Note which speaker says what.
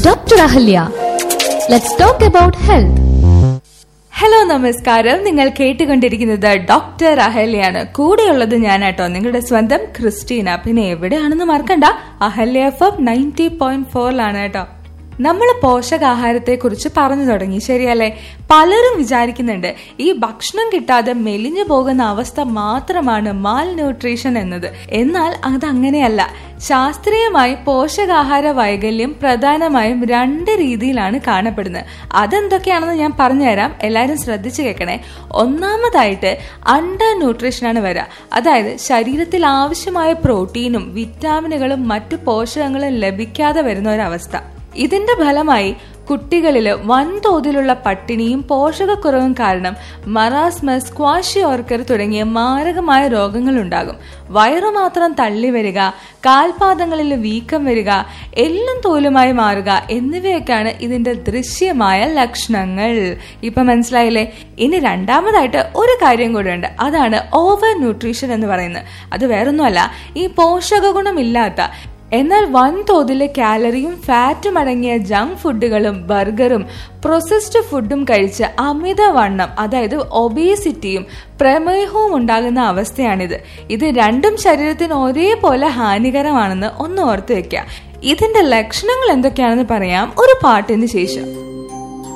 Speaker 1: Dr. Ahalya. Let's talk about health.
Speaker 2: Hello നമസ്കാരം നിങ്ങൾ കേട്ടുകൊണ്ടിരിക്കുന്നത് ഡോക്ടർ അഹല്യാണ് കൂടെയുള്ളത് ഞാനാട്ടോ നിങ്ങളുടെ സ്വന്തം ക്രിസ്റ്റീന പിന്നെ എവിടെയാണെന്ന് മറക്കണ്ട Ahalya F M ninety point ഫോറിലാണ് കേട്ടോ നമ്മൾ പോഷകാഹാരത്തെ കുറിച്ച് പറഞ്ഞു തുടങ്ങി ശരിയല്ലേ പലരും വിചാരിക്കുന്നുണ്ട് ഈ ഭക്ഷണം കിട്ടാതെ മെലിഞ്ഞു പോകുന്ന അവസ്ഥ മാത്രമാണ് മാൽ ന്യൂട്രീഷൻ എന്നത് എന്നാൽ അതങ്ങനെയല്ല ശാസ്ത്രീയമായി പോഷകാഹാര വൈകല്യം പ്രധാനമായും രണ്ട് രീതിയിലാണ് കാണപ്പെടുന്നത് അതെന്തൊക്കെയാണെന്ന് ഞാൻ പറഞ്ഞുതരാം എല്ലാവരും ശ്രദ്ധിച്ചു കേൾക്കണേ ഒന്നാമതായിട്ട് അണ്ടർ ന്യൂട്രീഷനാണ് വരിക അതായത് ശരീരത്തിൽ ആവശ്യമായ പ്രോട്ടീനും വിറ്റാമിനുകളും മറ്റു പോഷകങ്ങളും ലഭിക്കാതെ വരുന്ന ഒരവസ്ഥ ഇതിന്റെ ഫലമായി കുട്ടികളിൽ വൻതോതിലുള്ള പട്ടിണിയും പോഷകക്കുറവും കാരണം മറാസ്മസ് ക്വാഷി ഓർക്കർ തുടങ്ങിയ മാരകമായ രോഗങ്ങൾ ഉണ്ടാകും വയറു മാത്രം തള്ളി വരിക കാൽപാദങ്ങളിൽ വീക്കം വരിക എല്ലും തോലുമായി മാറുക എന്നിവയൊക്കെയാണ് ഇതിന്റെ ദൃശ്യമായ ലക്ഷണങ്ങൾ ഇപ്പൊ മനസ്സിലായില്ലേ ഇനി രണ്ടാമതായിട്ട് ഒരു കാര്യം കൂടെ ഉണ്ട് അതാണ് ഓവർ ന്യൂട്രീഷൻ എന്ന് പറയുന്നത് അത് വേറൊന്നുമല്ല ഈ പോഷക ഗുണമില്ലാത്ത എന്നാൽ വൻതോതിലെ കാലറിയും ഫാറ്റും അടങ്ങിയ ജങ്ക് ഫുഡുകളും ബർഗറും പ്രോസസ്ഡ് ഫുഡും കഴിച്ച് അമിതവണ്ണം അതായത് ഒബേസിറ്റിയും പ്രമേഹവും ഉണ്ടാകുന്ന അവസ്ഥയാണിത് ഇത് രണ്ടും ശരീരത്തിന് ഒരേപോലെ ഹാനികരമാണെന്ന് ഒന്ന് ഓർത്തു വെക്കുക ഇതിന്റെ ലക്ഷണങ്ങൾ എന്തൊക്കെയാണെന്ന് പറയാം ഒരു പാട്ടിന് ശേഷം